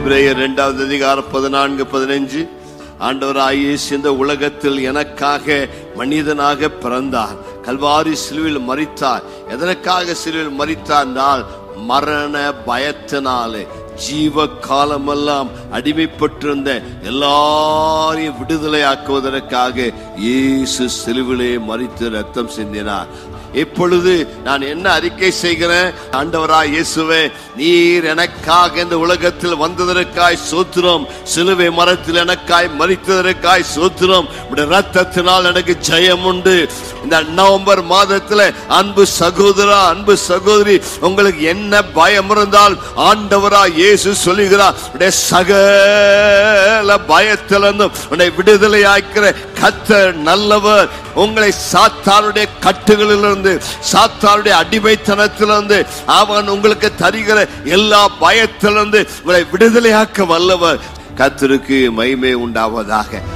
எபிரேயர் இரண்டாவது அதிகாரம் பதினான்கு பதினஞ்சு ஆண்டவராய் இயேசு இந்த உலகத்தில் எனக்காக மனிதனாக பிறந்தார் கல்வாரி சிலுவில் மரித்தார் எதற்காக சிலுவில் மரித்தார் என்றால் மரண பயத்தினாலே ஜீவ காலமெல்லாம் அடிமைப்பட்டிருந்த எல்லாரையும் விடுதலையாக்குவதற்காக இயேசு சிலுவிலே மரித்து ரத்தம் சிந்தினார் இப்பொழுது நான் என்ன அறிக்கை செய்கிறேன் ஆண்டவராய் இயேசுவே நீர் எனக்காக இந்த உலகத்தில் வந்ததற்காய் சோத்திரம் சிலுவை மரத்தில் எனக்காய் மறித்ததற்காய் சோத்திரம் உடைய ரத்தத்தினால் எனக்கு ஜெயம் உண்டு இந்த நவம்பர் மாதத்துல அன்பு சகோதரா அன்பு சகோதரி உங்களுக்கு என்ன பயம் இருந்தால் ஆண்டவரா இயேசு சொல்லுகிறார் உடைய சகல பயத்திலிருந்தும் உன்னை விடுதலை ஆக்கிற கத்தர் நல்லவர் உங்களை சாத்தானுடைய கட்டுகளிலிருந்து சாத்தானுடைய அடிமைத்தனத்திலிருந்து அவன் உங்களுக்கு தருகிற எல்லா பயத்திலிருந்து உங்களை விடுதலையாக்க வல்லவர் கத்தருக்கு மகிமை உண்டாவதாக